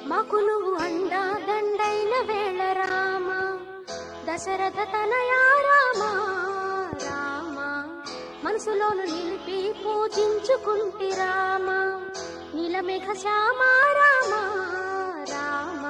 మాకు నువ్వు అండా దండైన వేళ రామ దశరథ తనయా రామ రామ మనసులోను నిలిపి పూజించుకుంటి రామ నీలమేఘ శ్యామ రామ రామ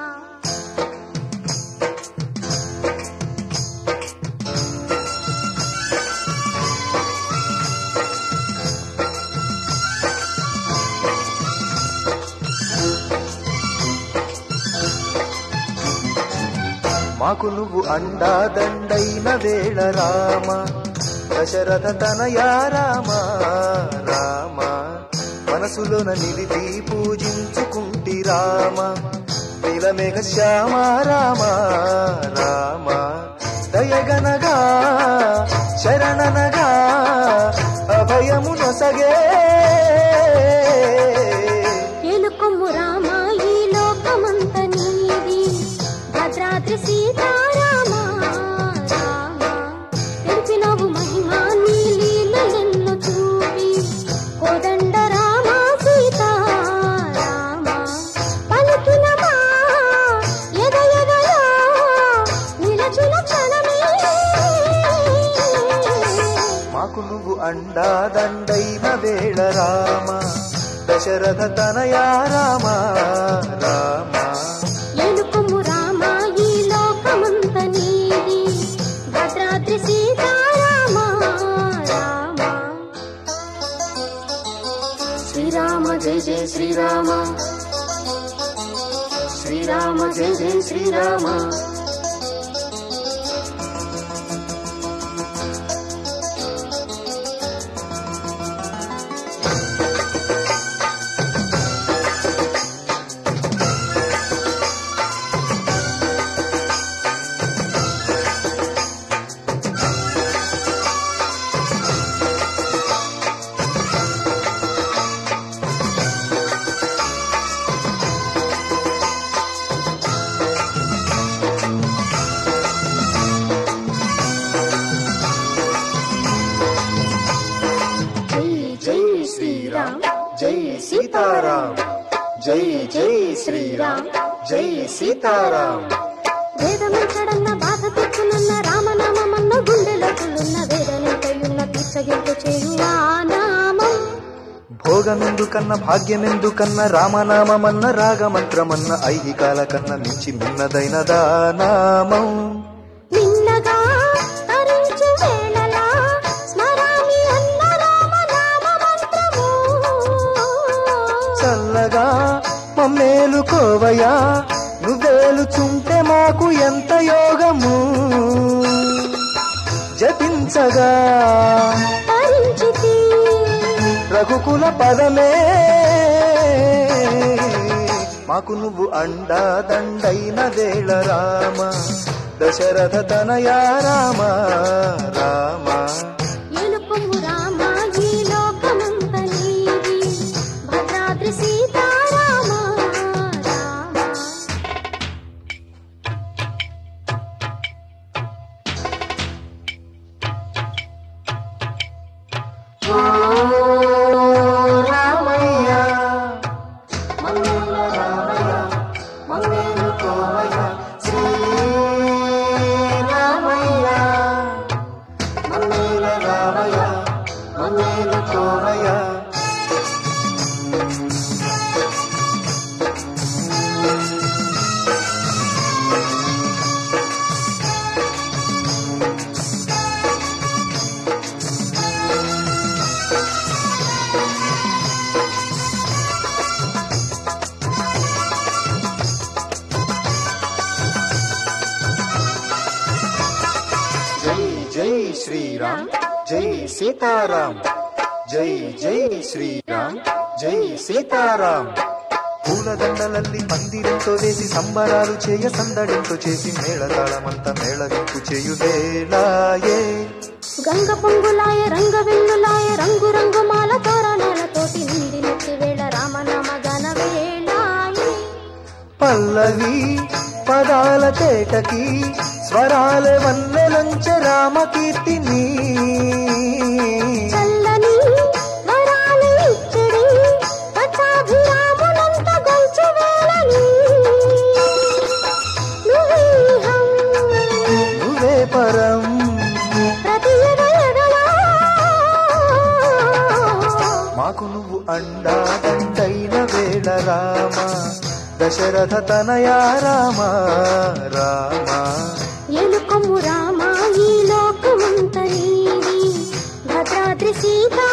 మాకు నువ్వు అండా దండైన వేళ రామ దశరథ తనయా రామ రామ మనసులోన నిలిపి పూజించుకుంటి రామ నీలమేఘ శ్యామ రామ రామ దయగనగా శరణనగా అభయము నొసగే ఏలుకొమ్ము రామ ఈ లోకమంత నీది భద్రాద్రి సీతారామ రామ తెలిపినవు మహిమా నీ లీలలెన్నో చూపి కోదండ రామ సీతారామ పలికిన మా ఎద ఎదలో నిలచిన క్షణమే మాకు నువ్వు అండా దండైన వేళ రామ దశరథ తనయా రామ రామ ఏలుకొమ్ము రామ ఈ లోకమంత నీది భద్రాద్రి సీతారామ రామ శ్రీరామ జయ జయ శ్రీరామ శ్రీరామ జయ జయ శ్రీరామ జై జై శ్రీరామ్ జై సీతారాం జై జై శ్రీరామ్ జై సీతారాం వేదమించడన్న బాధ తెచ్చునున్న రామనామమన్న గుండెలో తుల్లున్న వేదనెంతయున్న పిచ్చగింపు చేయువా నామం భోగమెందుకన్న భాగ్యమెందుకన్న రామనామమన్న రాగమంత్రమన్న ఐహికాల కన్న మించి మిన్నదైనదా నామం నిన్నగా తరించు వేళలా స్మరామి అన్న రామనామ మంత్రము చల్లగా మమ్మేలుకోవయా నువ్వేలుచుంటే మాకు ఎంత యోగము జపించగా తరించితి రఘుకుల పదమే మాకు నువ్వు అండా దండైన వేళ రామ దశరథ తనయా రామ రామ ఏలుకొమ్ము రామ ఈ లోకమంత నీది భద్రాద్రి సీతారామ రామ ఓ రామయ్య మంగళ రామయ్య మంగళ కోమయ్య శ్రీ రామయ్య మంగళ రామయ్య మంగళ కోమయ్య జై జై శ్రీరామ్ జై సీతారాం జై జై శ్రీరామ్ జై సీతారాం పూలదండలల్లి పందిరంతో వేసి సంబరాలు చేయ సందడింతో చేసి మేళతాళమంత మేళవింపు చేయు వేళాయే గంగ పొంగులాయ రంగ వెన్నులాయ రంగు రంగు మాల తోరణాలతోటి నిండి నెత్తి వేళ రామనామ గన వేళాయి పల్లవి పదాల తేటకి స్వరాల వన్నెలంచ రామకీర్తిని చల్లని వరాలు ఇచ్చడి పట్టాభిరామునంత గొంచు వేళని అండాదండైన వేళ రామ దశరథ తనయా రామ రామ ఎలుకము రామా ఈ లోకమంత నీది భద్రాద్రి సీతా